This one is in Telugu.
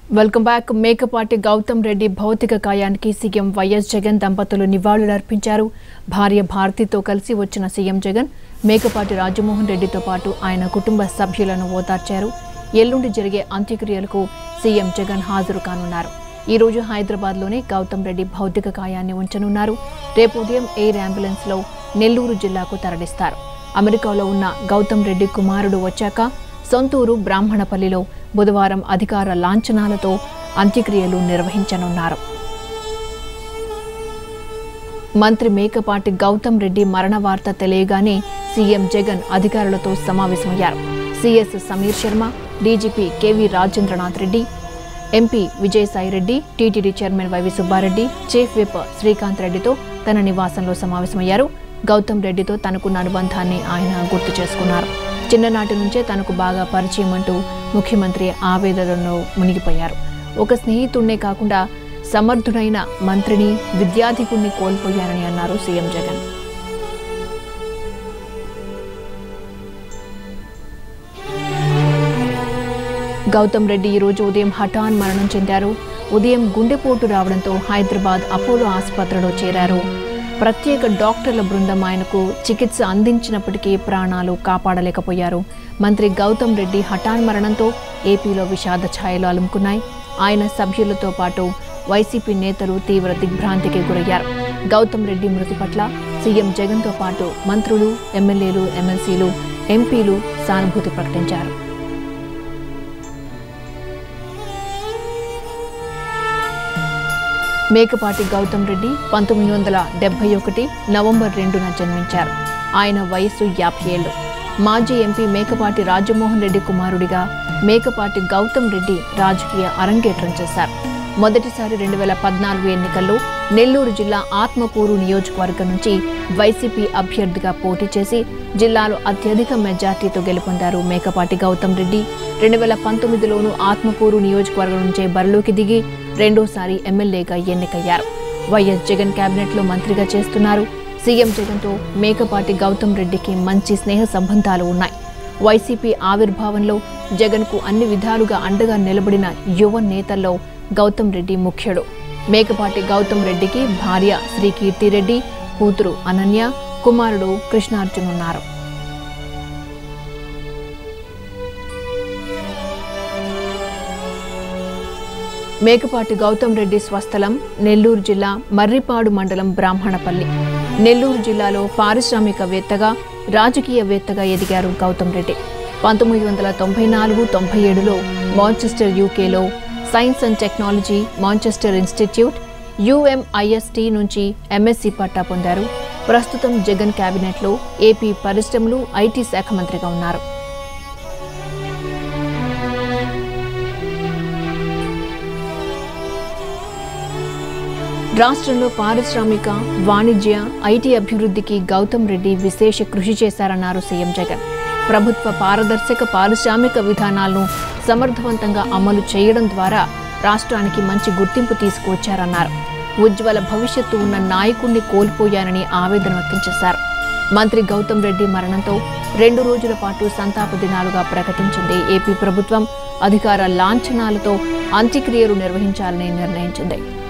వెల్కమ్ బ్యాక్ మేకపాటి గౌతమ్ రెడ్డి భౌతిక కాయానికి సీఎం వైఎస్ జగన్ దంపతులు నివాళులర్పించారు భార్య భారతితో కలిసి వచ్చిన సీఎం జగన్ మేకపాటి రాజమోహన్ రెడ్డితో పాటు ఆయన కుటుంబ సభ్యులను ఓదార్చారు ఎల్లుండి జరిగే అంత్యక్రియలకు సీఎం జగన్ హాజరు కానున్నారు ఈ రోజు హైదరాబాద్లోనే గౌతమ్ రెడ్డి భౌతిక కాయాన్ని ఉంచనున్నారు రేపు ఉదయం ఎయిర్ అంబులెన్స్లో నెల్లూరు జిల్లాకు తరలిస్తారు అమెరికాలో ఉన్న గౌతమ్ రెడ్డి కుమారుడు వచ్చాక సొంతూరు బ్రాహ్మణపల్లిలో బుధవారం అధికార లాంఛనాలతో అంత్యక్రియలు నిర్వహించనున్నారు మంత్రి మేకపాటి గౌతమ్ రెడ్డి మరణ వార్త తెలియగానే సీఎం జగన్ అధికారులతో సమావేశమయ్యారు CS Sameer Sharma DGP KV Rajendranath Reddy MP Vijayasai Reddy TTD chairman YV Subba Reddy chief whip Srikanth రెడ్డితో తన నివాసంలో సమావేశమయ్యారు గౌతమ్ రెడ్డితో తనకున్న అనుబంధాన్ని ఆయన గుర్తు చేసుకున్నారు చిన్ననాటి నుంచే తనకు బాగా పరిచయం అంటూ ముఖ్యమంత్రి ఆవేదనలో మునిగిపోయారు ఒక స్నేహితుడినే కాకుండా సమర్థుడైన మంత్రిని విద్యాధికుణ్ణి కోల్పోయారని అన్నారు సీఎం జగన్ గౌతమ్ రెడ్డి ఈరోజు ఉదయం హఠాన్ మరణం చెందారు ఉదయం గుండెపోటు రావడంతో హైదరాబాద్ అపోలో ఆసుపత్రిలో చేరారు ప్రత్యేక డాక్టర్ల బృందం ఆయనకు చికిత్స అందించినప్పటికీ ప్రాణాలు కాపాడలేకపోయారు మంత్రి గౌతమ్ రెడ్డి హఠాన్ మరణంతో ఏపీలో విషాద ఛాయలు అలుముకున్నాయి ఆయన సభ్యులతో పాటు వైసీపీ నేతలు తీవ్ర దిగ్భ్రాంతికి గురయ్యారు గౌతమ్ రెడ్డి మృతి పట్ల సీఎం జగన్తో పాటు మంత్రులు ఎమ్మెల్యేలు ఎమ్మెల్సీలు ఎంపీలు సానుభూతి ప్రకటించారు మేకపాటి గౌతమ్ రెడ్డి పంతొమ్మిది వందల డెబ్బై ఒకటి నవంబర్ రెండున జన్మించారు ఆయన వయస్సు యాభై ఏళ్ళు మాజీ ఎంపీ మేకపాటి రాజమోహన్ రెడ్డి కుమారుడిగా మేకపాటి గౌతమ్ రెడ్డి రాజకీయ అరంగేట్రం చేశారు మొదటిసారి రెండు వేల పద్నాలుగు ఎన్నికల్లో నెల్లూరు జిల్లా ఆత్మకూరు నియోజకవర్గం నుంచి వైసీపీ అభ్యర్థిగా పోటీ చేసి జిల్లాలో అత్యధిక మెజార్టీతో గెలుపొందారు మేకపాటి గౌతమ్ రెడ్డి రెండు వేల పంతొమ్మిదిలోనూ ఆత్మకూరు నియోజకవర్గం నుంచే బరిలోకి దిగి రెండోసారి ఎమ్మెల్యేగా ఎన్నికయ్యారు వైఎస్ జగన్ కేబినెట్లో మంత్రిగా చేస్తున్నారు సీఎం జగన్తో మేకపాటి గౌతమ్ రెడ్డికి మంచి స్నేహ సంబంధాలు ఉన్నాయి వైసీపీ ఆవిర్భావంలో జగన్కు అన్ని విధాలుగా అండగా నిలబడిన యువ నేతల్లో గౌతమ్ రెడ్డి ముఖ్యుడు మేకపాటి గౌతమ్ రెడ్డికి భార్య శ్రీ కీర్తిరెడ్డి కూతురు అనన్య కుమారుడు కృష్ణార్జున్ ఉన్నారు మేకపాటి గౌతమ్ రెడ్డి స్వస్థలం నెల్లూరు జిల్లా మర్రిపాడు మండలం బ్రాహ్మణపల్లి నెల్లూరు జిల్లాలో పారిశ్రామికవేత్తగా రాజకీయవేత్తగా ఎదిగారు గౌతమ్ రెడ్డి పంతొమ్మిది వందల తొంభై నాలుగు తొంభై ఏడులో మాంచెస్టర్ యూకేలో science and technology Manchester institute UMIST నుంచి ఎంఎస్సి పట్టా పొందారు ప్రస్తుతం జగన్ కేబినెట్లో ఏపీ పరిశ్రమలు ఐటీ శాఖ మంత్రిగా ఉన్నారు రాష్ట్రంలో పారిశ్రామిక వాణిజ్య ఐటీ అభివృద్ధికి గౌతమ్ రెడ్డి విశేష కృషి చేశారన్నారు సీఎం జగన్ ప్రభుత్వ పారదర్శక పారిశ్రామిక విధానాలను సమర్థవంతంగా అమలు చేయడం ద్వారా రాష్ట్రానికి మంచి గుర్తింపు తీసుకువచ్చారన్నారు ఉజ్వల భవిష్యత్తు ఉన్న నాయకుణ్ణి కోల్పోయానని ఆవేదన వ్యక్తం చేశారు మంత్రి గౌతమ్ రెడ్డి మరణంతో రెండు రోజుల పాటు సంతాప దినాలుగా ప్రకటించింది ఏపీ ప్రభుత్వం అధికార లాంఛనాలతో అంత్యక్రియలు నిర్వహించాలని నిర్ణయించింది